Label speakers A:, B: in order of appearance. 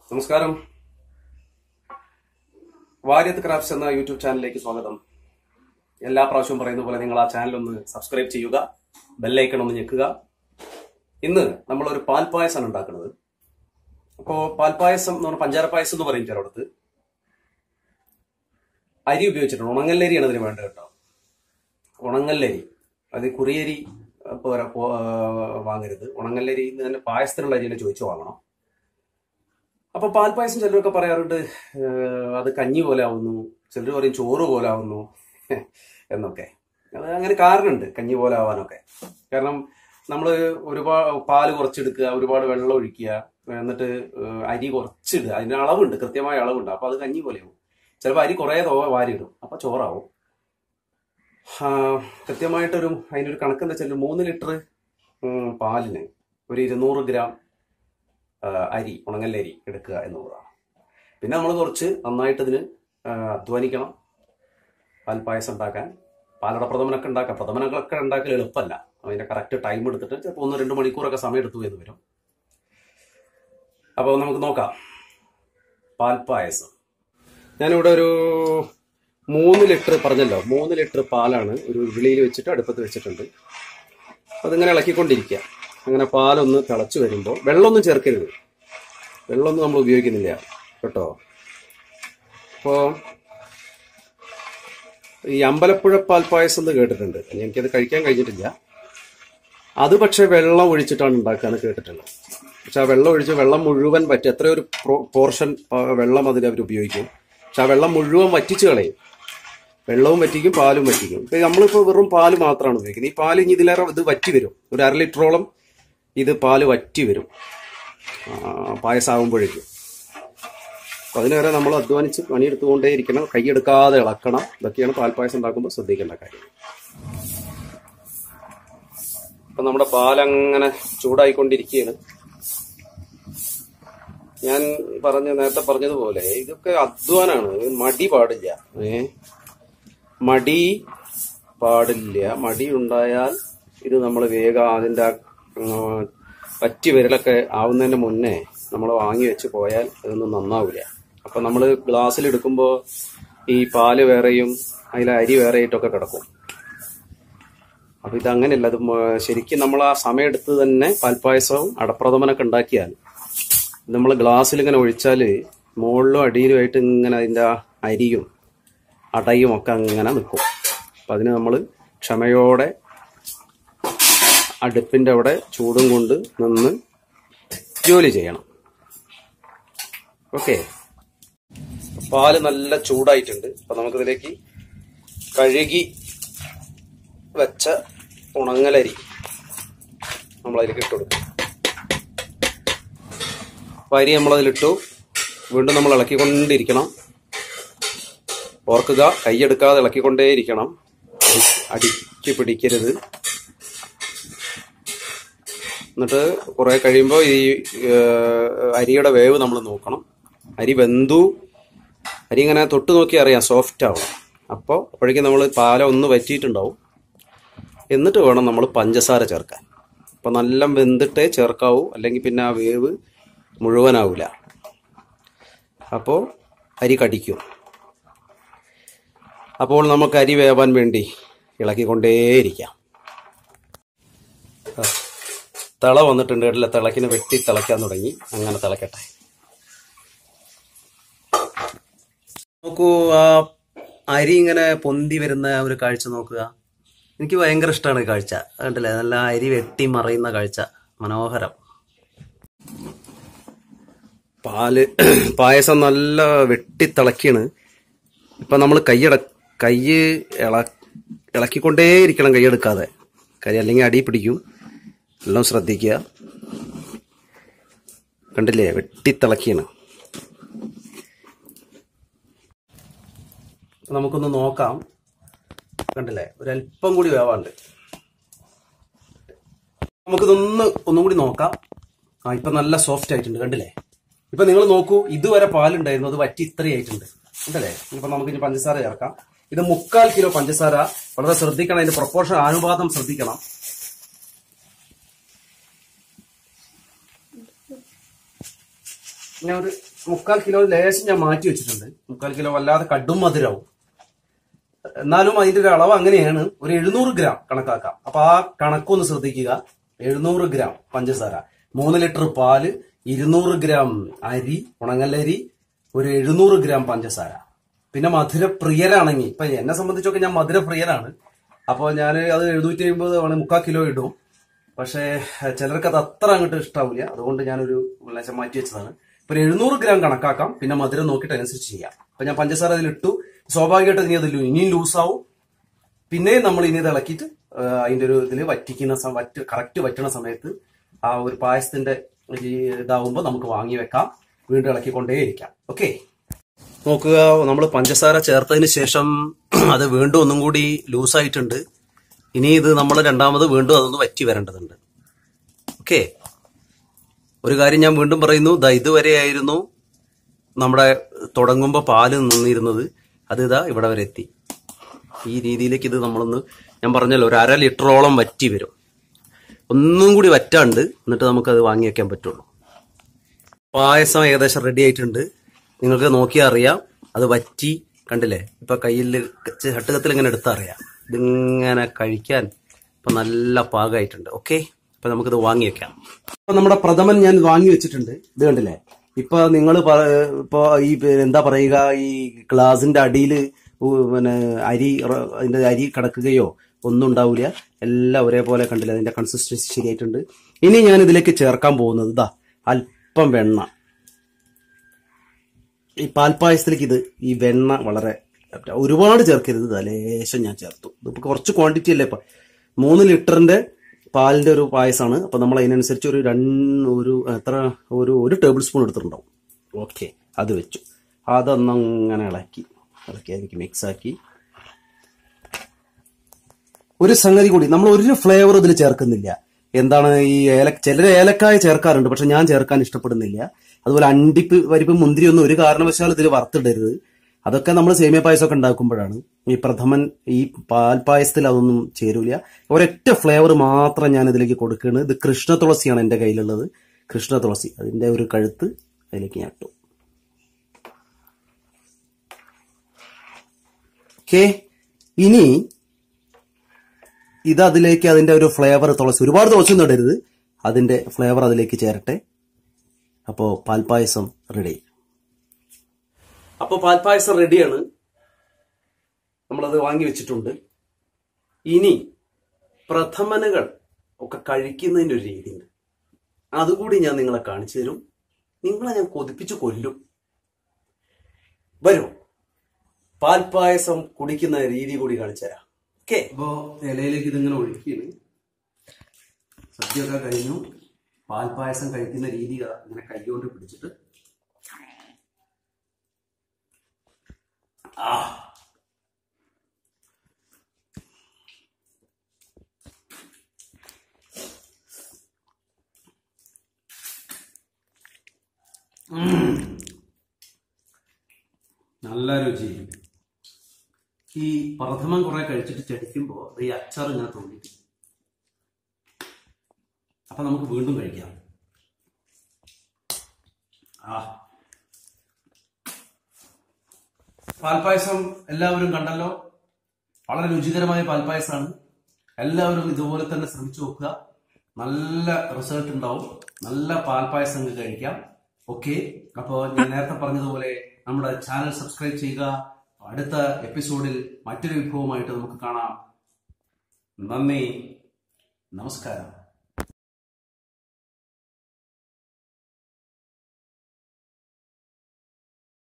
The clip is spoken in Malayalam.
A: നമസ്കാരം വാര്യത്ത് ക്രാഫ്റ്റ്സ് എന്ന യൂട്യൂബ് ചാനലിലേക്ക് സ്വാഗതം എല്ലാ പ്രാവശ്യവും പറയുന്ന പോലെ നിങ്ങൾ ആ ചാനൽ ഒന്ന് സബ്സ്ക്രൈബ് ചെയ്യുക ബെല്ലൈക്കൺ ഒന്ന് ഞെക്കുക ഇന്ന് നമ്മൾ ഒരു പാൽപ്പായസമാണ് ഉണ്ടാക്കുന്നത് അപ്പോ പാൽപ്പായസം എന്ന് പറഞ്ഞാൽ പഞ്ചാര പായസം എന്ന് പറയും ചിലടത്ത് അരി ഉപയോഗിച്ചിട്ടുണ്ട് ഉണങ്ങല്ലരിയാണ് ഇതിന് വേണ്ടത് കേട്ടോ ഉണങ്ങല്ലരി അത് കുറിയരി അഹ് പോരാ പോ- ആഹ് വാങ്ങരുത് ഉണങ്ങല്ലരി എന്ന് തന്നെ പായസത്തിനുള്ള അരിനെ ചോദിച്ചു വാങ്ങണം അപ്പൊ പാൽപ്പായസം ചിലരൊക്കെ പറയാറുണ്ട് ഏഹ് അത് കഞ്ഞി പോലെ ആവുന്നു ചിലർ പറയും ചോറ് പോലെ ആവുന്നു എന്നൊക്കെ അത് അങ്ങനെ കാരണമുണ്ട് കഞ്ഞി പോലെ ആവാനൊക്കെ കാരണം നമ്മൾ ഒരുപാട് പാല് കുറച്ചെടുക്കുക ഒരുപാട് വെള്ളം ഒഴിക്കുക എന്നിട്ട് ഏഹ് അരി കുറച്ചിടുക അതിന് അളവുണ്ട് കൃത്യമായ അളവുണ്ട് അപ്പൊ അത് കഞ്ഞി പോലെയാവും ചിലപ്പോൾ അരി കുറേ തോ വാരിയിടും അപ്പൊ ചോറാവും ആ, കൃത്യമായിട്ടൊരു അതിനൊരു കണക്കെന്താ വെച്ചാൽ ഒരു മൂന്ന് ലിറ്റർ പാലിന് ഒരു ഇരുന്നൂറ് ഗ്രാം ആ, അരി ഉണങ്ങല്ലരി എടുക്കുക എന്നുള്ളതാണ് പിന്നെ നമ്മൾ കുറച്ച് നന്നായിട്ട് ഇതിന് ആ, അധ്വാനിക്കണം പാൽപ്പായസം ഉണ്ടാക്കാൻ പാലട പ്രഥമനൊക്കെ ഉണ്ടാക്കാം പ്രഥമനങ്ങളൊക്കെ ഉണ്ടാക്കൽ എളുപ്പമല്ല അതിന്റെ കറക്റ്റ് ടൈം എടുത്തിട്ട് ചിലപ്പോൾ ഒന്ന് രണ്ട് മണിക്കൂറൊക്കെ സമയം എടുത്തു എന്ന് വരും അപ്പോൾ നമുക്ക് നോക്കാം പാൽപ്പായസം ഞാനിവിടെ ഒരു മൂന്ന് ലിറ്റർ പറഞ്ഞല്ലോ മൂന്ന് ലിറ്റർ പാലാണ് ഒരു ഉരുളിയിൽ വെച്ചിട്ട് അടുപ്പത്ത് വെച്ചിട്ടുണ്ട് അതിങ്ങനെ ഇളക്കിക്കൊണ്ടിരിക്കുക അങ്ങനെ പാലൊന്ന് തിളച്ച് വരുമ്പോൾ വെള്ളമൊന്നും ചേർക്കരുത് വെള്ളമൊന്നും നമ്മൾ ഉപയോഗിക്കുന്നില്ല കേട്ടോ അപ്പോൾ ഈ അമ്പലപ്പുഴ പാൽപ്പായസം എന്ന് കേട്ടിട്ടുണ്ട് എനിക്കത് കഴിക്കാൻ കഴിഞ്ഞിട്ടില്ല അത് പക്ഷെ വെള്ളം ഒഴിച്ചിട്ടാണ് ഉണ്ടാക്കാന്ന് കേട്ടിട്ടുള്ളത് പക്ഷെ ആ വെള്ളം ഒഴിച്ച് വെള്ളം മുഴുവൻ വറ്റി എത്ര ഒരു പോർഷൻ വെള്ളം അതിൽ അവർ ഉപയോഗിക്കും പക്ഷെ ആ വെള്ളം മുഴുവൻ വറ്റിച്ച് കളയും വെള്ളവും വറ്റിക്കും പാലും വറ്റിക്കും ഇപ്പൊ നമ്മളിപ്പോ വെറും പാല് മാത്രമാണ് ഉപയോഗിക്കുന്നത് ഈ പാല് ഇനി ഇതിലേറെ ഇത് വറ്റി വരും ഒരു അര ലിറ്ററോളം ഇത് പാല് വറ്റി വരും ആ, പായസമാകുമ്പോഴേക്കും അപ്പൊ അതിന് വരെ നമ്മൾ അധ്വാനിച്ച് പണിയെടുത്തുകൊണ്ടേ ഇരിക്കണം കൈയെടുക്കാതെ ഇളക്കണം ഇതൊക്കെയാണ് പാൽപ്പായസം ഉണ്ടാക്കുമ്പോൾ ശ്രദ്ധിക്കേണ്ട കാര്യം അപ്പൊ നമ്മുടെ പാലങ്ങനെ ചൂടായിക്കൊണ്ടിരിക്കുകയാണ് ഞാൻ പറഞ്ഞ നേരത്തെ പറഞ്ഞതുപോലെ ഇതൊക്കെ അധ്വാനാണ് മടി പാടില്ല ഏ മടി പാടില്ല മടി ഉണ്ടായാൽ ഇത് നമ്മൾ വേഗം അതിന്റെ ആ, ഉം, പറ്റി വിരലൊക്കെ ആവുന്നതിന് മുന്നേ നമ്മൾ വാങ്ങി വെച്ച് പോയാൽ ഇതൊന്നും നന്നാവില്ല അപ്പൊ നമ്മൾ ഗ്ലാസ്സിൽ എടുക്കുമ്പോൾ ഈ പാല് വേറെയും അതിലെ അരി വേറെയായിട്ടൊക്കെ കിടക്കും അപ്പൊ ഇത് അങ്ങനെയല്ല അത് മ- ശരിക്കും നമ്മൾ ആ സമയം എടുത്ത് തന്നെ പാൽപ്പായസവും അടപ്രഥമനൊക്കെ ഉണ്ടാക്കിയാൽ നമ്മൾ ഗ്ലാസ്സിൽ ഇങ്ങനെ ഒഴിച്ചാല് മുകളിലും അടിയിലുമായിട്ട് ഇങ്ങനെ അതിന്റെ ആ അരിയും അടയും ഒക്കെ അങ്ങനെ നിൽക്കും അപ്പൊ അതിന് നമ്മൾ ക്ഷമയോടെ അടുപ്പിന്റെ അവിടെ ചൂടും കൊണ്ട് നിന്ന് ജോലി ചെയ്യണം ഓക്കെ പാല് നല്ല ചൂടായിട്ടുണ്ട് അപ്പൊ നമുക്കിതിലേക്ക് കഴുകി വെച്ച ഉണങ്ങലരി നമ്മൾ അതിലേക്ക് ഇട്ട് കൊടുക്കും അപ്പൊ അരി നമ്മളതിലിട്ടു വീണ്ടും നമ്മൾ ഇളക്കിക്കൊണ്ടിരിക്കണം ഓർക്കുക കൈയെടുക്കാതെ ഇളക്കിക്കൊണ്ടേയിരിക്കണം അടി- അടിക്ക് പിടിക്കരുത് എന്നിട്ട് കുറെ കഴിയുമ്പോൾ ഈ ഏഹ്, അരിയുടെ വേവ് നമ്മൾ നോക്കണം അരി വെന്തു അരി ഇങ്ങനെ തൊട്ട് നോക്കി അറിയാം സോഫ്റ്റ് ആവണം അപ്പോൾ അപ്പോഴേക്കും നമ്മൾ പാല ഒന്ന് വറ്റിയിട്ടുണ്ടാവും എന്നിട്ട് വേണം നമ്മൾ പഞ്ചസാര ചേർക്കാൻ അപ്പോൾ നല്ല വെന്തിട്ടേ ചേർക്കാവൂ അല്ലെങ്കിൽ പിന്നെ ആ വേവ് മുഴുവനാവില്ല അപ്പോൾ അരി കടിക്കും അപ്പോൾ നമുക്ക് അരി വേവാൻ വേണ്ടി ഇളക്കിക്കൊണ്ടേയിരിക്കാം ആ, തിള വന്നിട്ടുണ്ട് കേട്ടില്ല തിളക്കിന് വെട്ടി തിളയ്ക്കാൻ തുടങ്ങി അങ്ങനെ തിളക്കട്ടെ നോക്കൂ ആ അരി ഇങ്ങനെ പൊന്തി വരുന്ന ആ ഒരു കാഴ്ച നോക്കുക എനിക്ക് ഭയങ്കര ഇഷ്ടമാണ് ഈ കാഴ്ച കണ്ടില്ലേ നല്ല അരി വെട്ടി മറയുന്ന കാഴ്ച മനോഹരം പാല് പായസം നല്ല വെട്ടിത്തിളക്കിയാണ് ഇപ്പൊ നമ്മൾ കൈയട കൈ ഇള ഇളക്കിക്കൊണ്ടേയിരിക്കണം കൈയെടുക്കാതെ കരി അല്ലെങ്കിൽ അടി പിടിക്കും എല്ലാം ശ്രദ്ധിക്കുക കണ്ടില്ലേ വെട്ടിത്തിളക്കിയാണ് അപ്പൊ നമുക്കൊന്ന് നോക്കാം കണ്ടില്ലേ ഒരല്പം കൂടി വേവാണ്ട് നമുക്കിതൊന്ന് ഒന്നും കൂടി നോക്കാം ആ ഇപ്പൊ നല്ല സോഫ്റ്റ് ആയിട്ടുണ്ട് കണ്ടില്ലേ ഇപ്പൊ നിങ്ങൾ നോക്കൂ ഇതുവരെ പാലുണ്ടായിരുന്നു അത് വറ്റി ഇത്രയായിട്ടുണ്ട് കണ്ടല്ലേ ഇപ്പൊ നമുക്ക് ഇനി പഞ്ചസാര ചേർക്കാം ഇത് മുക്കാൽ കിലോ പഞ്ചസാര വളരെ ശ്രദ്ധിക്കണം അതിന്റെ പ്രൊപ്പോർഷൻ അനുപാതം ശ്രദ്ധിക്കണം ഞാൻ ഒരു മുക്കാൽ കിലോ ലേശം ഞാൻ മാറ്റി വെച്ചിട്ടുണ്ട് മുക്കാൽ കിലോ വല്ലാതെ കടും മധുരവും എന്നാലും അതിന്റെ ഒരു അളവ് അങ്ങനെയാണ് ഒരു എഴുന്നൂറ് ഗ്രാം കണക്കാക്കാം അപ്പൊ ആ കണക്കൊന്ന് ശ്രദ്ധിക്കുക എഴുന്നൂറ് ഗ്രാം പഞ്ചസാര മൂന്ന് ലിറ്റർ പാല് ഇരുന്നൂറ് ഗ്രാം അരി ഉണങ്ങല്ലരി ഒരു എഴുന്നൂറ് ഗ്രാം പഞ്ചസാര പിന്നെ മധുരപ്രിയരാണെങ്കിൽ ഇപ്പൊ എന്നെ സംബന്ധിച്ചൊക്കെ ഞാൻ മധുരപ്രിയരാണ് അപ്പോൾ ഞാൻ അത് എഴുന്നൂറ്റി അമ്പത് ആണ് മുക്കാൽ കിലോ ഇടും പക്ഷേ ചിലർക്ക് അത് അത്ര അങ്ങോട്ട് ഇഷ്ടാവില്ല അതുകൊണ്ട് ഞാനൊരു ലേശം മാറ്റി വെച്ചതാണ് ഇപ്പൊ ഒരു എഴുന്നൂറ് ഗ്രാം കണക്കാക്കാം പിന്നെ മധുരം നോക്കിയിട്ട് അനുസരിച്ച് ചെയ്യാം അപ്പൊ ഞാൻ പഞ്ചസാര അതിലിട്ടു സ്വാഭാവികമായിട്ട് ഇനി അത് ഇനിയും ലൂസാവും പിന്നെയും നമ്മൾ ഇനി ഇത് ഇളക്കിയിട്ട് ആ, അതിന്റെ ഒരു ഇതിൽ വറ്റിക്കുന്ന സം- വറ്റ് കറക്റ്റ് വറ്റണ സമയത്ത് ആ ഒരു പായസത്തിന്റെ ഈ ഇതാവുമ്പോൾ നമുക്ക് വാങ്ങി വെക്കാം വീണ്ടും ഇളക്കിക്കൊണ്ടേയിരിക്കാം ഓക്കെ നോക്കുക നമ്മൾ പഞ്ചസാര ചേർത്തതിന് ശേഷം അത് വീണ്ടും ഒന്നും കൂടി ലൂസായിട്ടുണ്ട് ഇനി ഇത് നമ്മൾ രണ്ടാമത് വീണ്ടും അതൊന്ന് വറ്റി വരേണ്ടതുണ്ട് ഓക്കെ ഒരു കാര്യം ഞാൻ വീണ്ടും പറയുന്നു ദാ ഇതുവരെയായിരുന്നു നമ്മുടെ തുടങ്ങുമ്പോൾ പാല് നിന്നിരുന്നത് അത് ഇതാ ഇവിടെ വരെ എത്തി ഈ രീതിയിലേക്ക് ഇത് നമ്മളൊന്ന് ഞാൻ പറഞ്ഞല്ലോ ഒരു അര ലിറ്ററോളം വറ്റി വരും ഒന്നും കൂടി വറ്റാണ്ട് എന്നിട്ട് നമുക്കത് വാങ്ങി വെക്കാൻ പറ്റുള്ളൂ പായസം ഏകദേശം റെഡി ആയിട്ടുണ്ട് നിങ്ങൾക്ക് നോക്കിയാൽ അറിയാം അത് വറ്റി കണ്ടില്ലേ ഇപ്പൊ കയ്യിൽ ചട്ടുകത്തിൽ ഇങ്ങനെ എടുത്തറിയാം ഇതിങ്ങനെ കഴിക്കാൻ ഇപ്പൊ നല്ല പാകമായിട്ടുണ്ട് ഓക്കെ അപ്പൊ നമുക്കിത് വാങ്ങി വെക്കാം അപ്പൊ നമ്മുടെ പ്രഥമൻ ഞാൻ വാങ്ങി വെച്ചിട്ടുണ്ട് ഇത് കണ്ടില്ലേ ഇപ്പൊ നിങ്ങൾ ഇപ്പൊ ഈ പേ- എന്താ പറയുക ഈ ഗ്ലാസിന്റെ അടിയിൽ പിന്നെ അരി റ- അതിന്റെ അരി കിടക്കുകയോ ഒന്നും ഉണ്ടാവില്ല എല്ലാം ഒരേപോലെ കണ്ടില്ല അതിന്റെ കൺസിസ്റ്റൻസി ശരിയായിട്ടുണ്ട് ഇനി ഞാൻ ഇതിലേക്ക് ചേർക്കാൻ പോകുന്നത് ഇതാ അല്പം വെണ്ണ ഈ പാൽപ്പായസത്തിലേക്ക് ഇത് ഈ വെണ്ണ വളരെ ഒരുപാട് ചേർക്കരുത് ഇതാ ലേശം ഞാൻ ചേർത്തു ഇതിപ്പോ കുറച്ച് ക്വാണ്ടിറ്റി അല്ലേ ഇപ്പൊ മൂന്ന് ലിറ്ററിന്റെ പാലിന്റെ ഒരു പായസമാണ് അപ്പൊ നമ്മൾ അതിനനുസരിച്ച് ഒരു രണ്ട് ഒരു എത്ര ഒരു ഒരു ടേബിൾ സ്പൂൺ എടുത്തിട്ടുണ്ടാവും ഓക്കെ അത് വെച്ചു അതൊന്നങ്ങനെ ഇളക്കി ഇളക്കി അതിലേക്ക് മിക്സ് ആക്കി ഒരു സംഗതി കൂടി നമ്മൾ ഒരു ഫ്ലേവർ ഇതിൽ ചേർക്കുന്നില്ല എന്താണ് ഈ ഏല ചിലർ ഏലക്കായ ചേർക്കാറുണ്ട് പക്ഷെ ഞാൻ ചേർക്കാൻ ഇഷ്ടപ്പെടുന്നില്ല അതുപോലെ അണ്ടിപ്പ് പരിപ്പ് മുന്തിരി ഒന്നും ഒരു കാരണവശാലും ഇതിൽ വറുത്തിടരുത് അതൊക്കെ നമ്മൾ സേമിയ പായസമൊക്കെ ഉണ്ടാക്കുമ്പോഴാണ് ഈ പ്രഥമൻ ഈ പാൽ പായസത്തിൽ അതൊന്നും ചേരൂല ഒരൊറ്റ ഫ്ലേവർ മാത്രം ഞാൻ ഇതിലേക്ക് കൊടുക്കുകയാണ് ഇത് കൃഷ്ണ തുളസിയാണ് എൻ്റെ കയ്യിലുള്ളത് കൃഷ്ണ തുളസി അതിന്റെ ഒരു കഴുത്ത് അതിലേക്ക് ഞാൻ ഇട്ടു ഓക്കെ ഇനി ഇത് അതിലേക്ക് അതിന്റെ ഒരു ഫ്ലേവർ തുളസി ഒരുപാട് തുളസി ഒന്നും ഇടരുത് അതിന്റെ ഫ്ലേവർ അതിലേക്ക് ചേരട്ടെ അപ്പോ പാൽപ്പായസം റെഡി അപ്പോ പാൽപ്പായസം റെഡിയാണ് നമ്മളത് വാങ്ങി വെച്ചിട്ടുണ്ട് ഇനി പ്രഥമനുകൾ ഒക്കെ കഴിക്കുന്നതിന്റെ ഒരു രീതിയുണ്ട് അതുകൂടി ഞാൻ നിങ്ങളെ കാണിച്ചു തരും നിങ്ങളെ ഞാൻ കൊതിപ്പിച്ച് കൊല്ലും വരൂ പാൽപ്പായസം കുടിക്കുന്ന രീതി കൂടി കാണിച്ചു തരാം ഓക്കെ അപ്പോ ഇലയിലേക്ക് ഇതിങ്ങനെ ഒഴുക്കിയാണ് സദ്യയൊക്കെ കഴിഞ്ഞു പാൽപ്പായസം കഴിക്കുന്ന രീതി ദാ ഇങ്ങനെ കൈകൊണ്ട് പിടിച്ചിട്ട് ആ ഉം. നല്ല രുചി ഈ പ്രഥമൻ കുറെ കഴിച്ചിട്ട് ചടിക്കുമ്പോൾ ഈ അച്ചാർ ഇങ്ങനെ തോന്നിയിട്ട് അപ്പൊ നമുക്ക് വീണ്ടും കഴിക്കാം ആ പാൽപ്പായസം എല്ലാവരും കണ്ടല്ലോ വളരെ രുചികരമായ പാൽപ്പായസമാണ് എല്ലാവരും ഇതുപോലെ തന്നെ ശ്രമിച്ചു നോക്കുക നല്ല റിസൾട്ട് ഉണ്ടാവും നല്ല പാൽപ്പായസം നിങ്ങൾക്ക് കഴിക്കാം ഓക്കെ അപ്പോൾ ഞാൻ നേരത്തെ പറഞ്ഞതുപോലെ നമ്മുടെ ചാനൽ സബ്സ്ക്രൈബ് ചെയ്യുക അടുത്ത എപ്പിസോഡിൽ മറ്റൊരു വിഭവമായിട്ട് നമുക്ക് കാണാം നന്ദി നമസ്കാരം